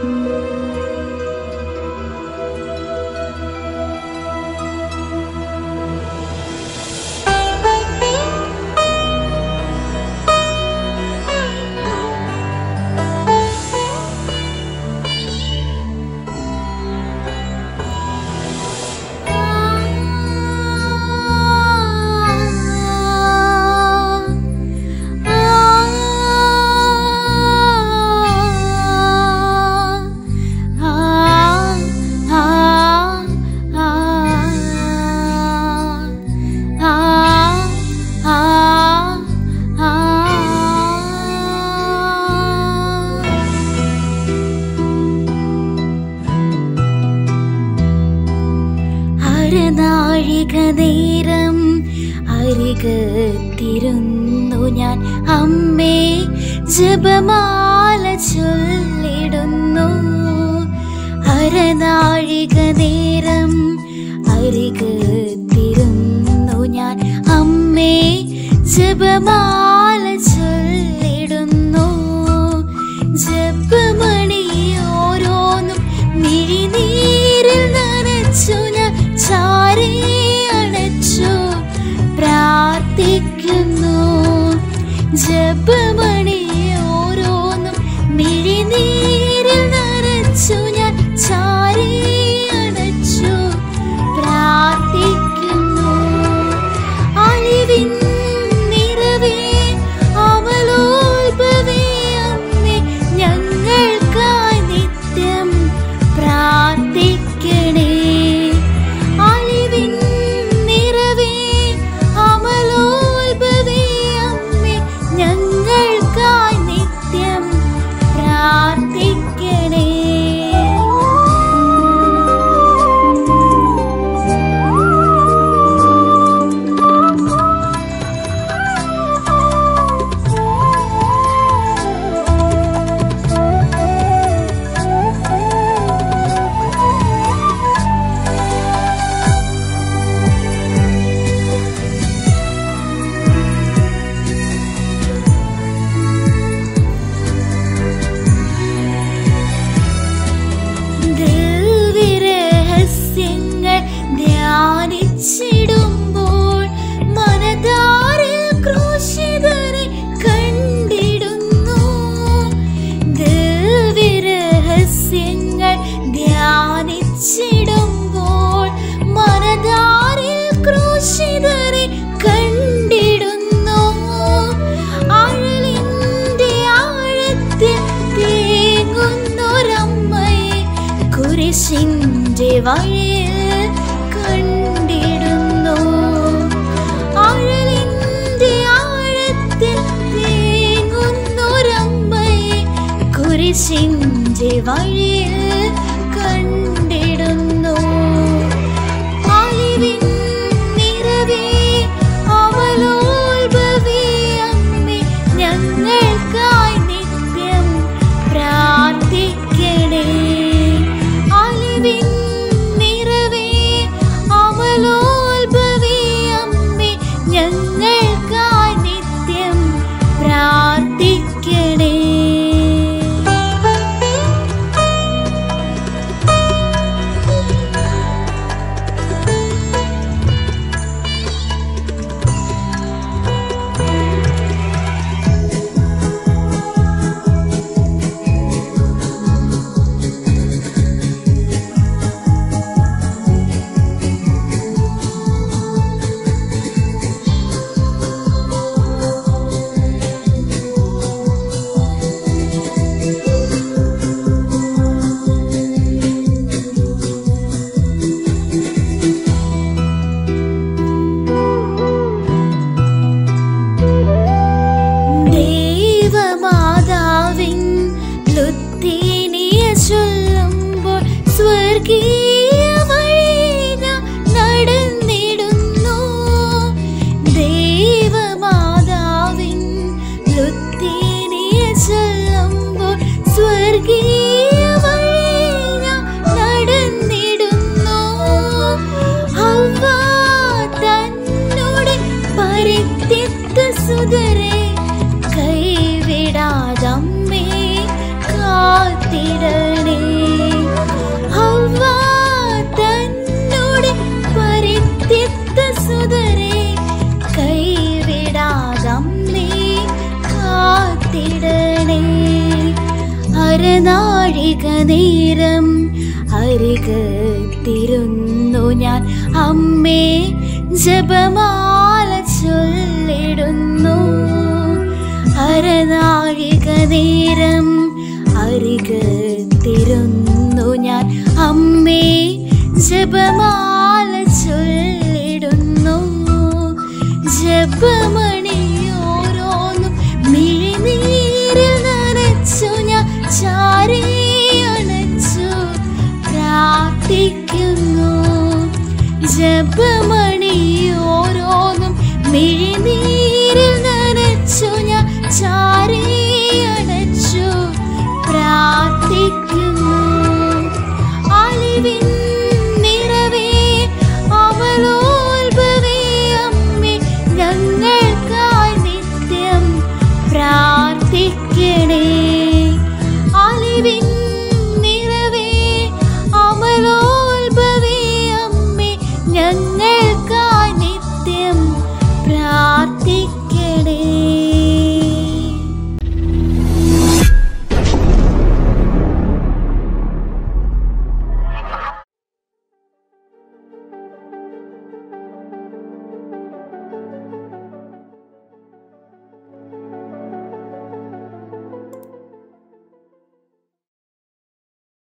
അരനാഴിക നേരം അരികത്തിരുന്നു ഞാൻ അമ്മേ ജപമാല ചൊല്ലിടുന്നു അരനാഴിക നേരം അരികത്തിരുന്നു ഞാൻ അമ്മേ ജപമാല ചൊല്ലിടുന്നു ജപമണി ഓരോന്നും മിഴിനീരിൽ നനച്ചു ഞാൻ ചാരി അണച്ചു പ്രാർത്ഥിക്കുന്നു ജപമണി ഓരോന്നും മിഴിനീരിൽ നനച്ചു ഞാൻ ചാരി അണച്ചു പ്രാർത്ഥിക്കുന്നു അലിവിൻ നിറവേ അമലോത്ഭവേ അമ്മേ ഞങ്ങൾക്കായി നിത്യം പ്രാർത്ഥിക്കണേ അലിവിൻ നിറവേ അമലോത്ഭവേ അമ്മേ ഞങ്ങൾക്കായി നിത്യം പ്രാർത്ഥിക്കണേ ദിവ്യരഹസ്യങ്ങൾ ധ്യാനിച്ചിടുമ്പോൾ മനതാരിൽ ക്രൂശിതരെ കണ്ടിടുന്നു ദിവ്യരഹസ്യങ്ങൾ ധ്യാനിച്ചിടുമ്പോൾ മനതാരിൽ ക്രൂശിതരെ കണ്ടിടുന്നു അഴലിന്റെ ആഴത്തിൽ തേങ്ങുന്നൊരമ്മയെ കുരിശിന്റെ വഴിയിൽ കണ്ടിടുന്നു അഴലിന്റെ ആഴത്തിൽ തേങ്ങുന്നൊരമ്മയെ കുരിശിന്റെ വഴിയിൽ കണ്ടിടുന്നു അലിവിൻ നിറവേ അവലോത്ഭവേ അമ്മേ ഞങ്ങൾക്കായി നിത്യം പ്രാർത്ഥിക്കണേ അലിവിൻ നിറവേ അവലോത്ഭവേ അമ്മേ ഞങ്ങൾക്കായി നിത്യം പ്രാർത്ഥിക്കണേ ദേവമാതാവിൻ ലുത്തീനിയ ചൊല്ലുമ്പോൾ സ്വർഗീയ വഴി ഞാൻ നടന്നിടുന്നു ദേവമാതാവിൻ ലുത്തീനിയ ചൊല്ലുമ്പോൾ സ്വർഗീയ വഴി ഞാൻ നടന്നിടുന്നു ഹവ്വ തന്നോട് പരിത്യക്ത സുതരെ കൈവിടാതമ്മേ കാത്തിടണേ അരനാഴിക നേരം അരികത്തിരുന്നു ഞാൻ അമ്മേ ജപമാല ചൊല്ലിടുന്നു അരനാഴിക നേരം അരികത്തിരുന്നു ഞാൻ അമ്മേ ജപമാല ചൊല്ലിടുന്നു ജപമണിയോരോന്നും മിഴിനീരിൽ നനച്ചു ഞാൻ ചാരിയണച്ചു പ്രാർത്ഥിക്കുന്നു ജപമണിയോരോന്നും മിഴിനീരിൽ നനച്ചു ഞാൻ ചാരിയണച്ചു പ്രാർത്ഥിക്കുന്നു അലിവിൻ